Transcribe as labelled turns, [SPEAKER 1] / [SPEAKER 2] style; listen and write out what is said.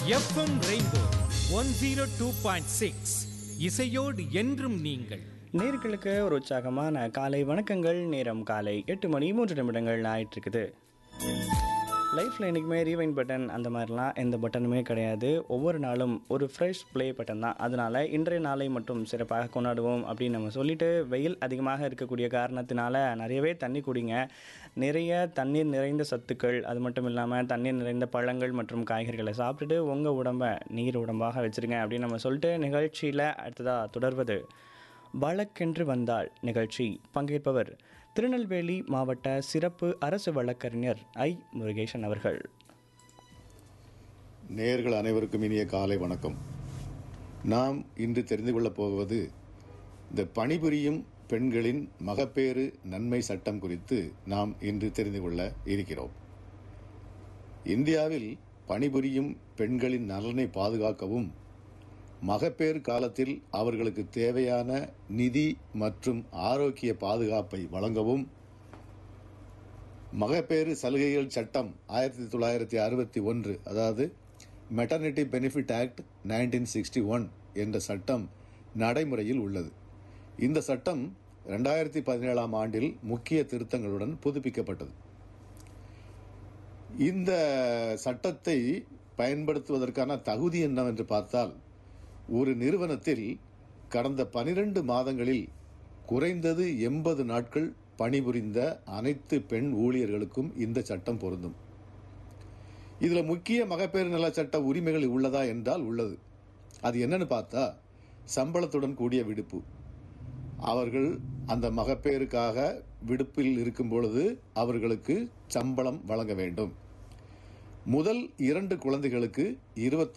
[SPEAKER 1] FM rainbow one zero two point six இசையோடு என்றும் நீங்கள்
[SPEAKER 2] நேர்களுக்கு ஒரு உற்சாகமான காலை வணக்கங்கள் நேரம் காலை எட்டு மணி மூன்று நிமிடங்கள் ஆயிட்டு இருக்குது லைஃப்பில் என்றைக்குமே ரீவைன் பட்டன் அந்த மாதிரிலாம் எந்த பட்டனுமே கிடையாது ஒவ்வொரு நாளும் ஒரு ஃப்ரெஷ் ப்ளே பட்டன் தான் அதனால் இன்றைய நாளை மட்டும் சிறப்பாக கொண்டாடுவோம் அப்படின்னு நம்ம சொல்லிட்டு வெயில் அதிகமாக இருக்கக்கூடிய காரணத்தினால நிறையவே தண்ணி குடிங்க நிறைய தண்ணீர் நிறைந்த சத்துக்கள் அது மட்டும் இல்லாமல் தண்ணீர் நிறைந்த பழங்கள் மற்றும் காய்கறிகளை சாப்பிட்டுட்டு உங்கள் உடம்பை நீர் உடம்பாக வச்சுருங்க அப்படின்னு நம்ம சொல்லிட்டு நிகழ்ச்சியில் அடுத்ததாக தொடர்வது வழக்கென்று வந்தால் நிகழ்ச்சி பங்கேற்பவர் திருநெல்வேலி மாவட்ட சிறப்பு அரசு வழக்கறிஞர் ஐ முருகேசன் அவர்கள்
[SPEAKER 3] நேயர்கள் அனைவருக்கும் இனிய காலை வணக்கம் நாம் இன்று தெரிந்து கொள்ளப் போவது இந்த பணிபுரியும் பெண்களின் மகப்பேறு நன்மை சட்டம் குறித்து நாம் இன்று தெரிந்து கொள்ள இருக்கிறோம் இந்தியாவில் பணிபுரியும் பெண்களின் நலனை பாதுகாக்கவும் மகப்பேறு காலத்தில் அவர்களுக்கு தேவையான நிதி மற்றும் ஆரோக்கிய பாதுகாப்பை வழங்கவும் மகப்பேறு சலுகைகள் சட்டம் ஆயிரத்தி தொள்ளாயிரத்தி அறுபத்தி ஒன்று அதாவது maternity benefit act nineteen sixty one என்ற சட்டம் நடைமுறையில் உள்ளது இந்த சட்டம் ரெண்டாயிரத்தி பதினேழாம் ஆண்டில் முக்கிய திருத்தங்களுடன் புதுப்பிக்கப்பட்டது இந்த சட்டத்தை பயன்படுத்துவதற்கான தகுதி என்னவென்று பார்த்தால் ஒரு நிறுவனத்தில் கடந்த பனிரெண்டு மாதங்களில் குறைந்தது எண்பது நாட்கள் பணிபுரிந்த அனைத்து பெண் ஊழியர்களுக்கும் இந்த சட்டம் பொருந்தும் இதுல முக்கிய மகப்பேறு நல சட்ட உரிமைகள் உள்ளதா என்றால் உள்ளது அது என்னன்னு பார்த்தா சம்பளத்துடன் கூடிய விடுப்பு அவர்கள் அந்த மகப்பேறுக்காக விடுப்பில் இருக்கும் பொழுது அவர்களுக்கு சம்பளம் வழங்க வேண்டும் முதல் இரண்டு குழந்தைகளுக்கு இருபத்தி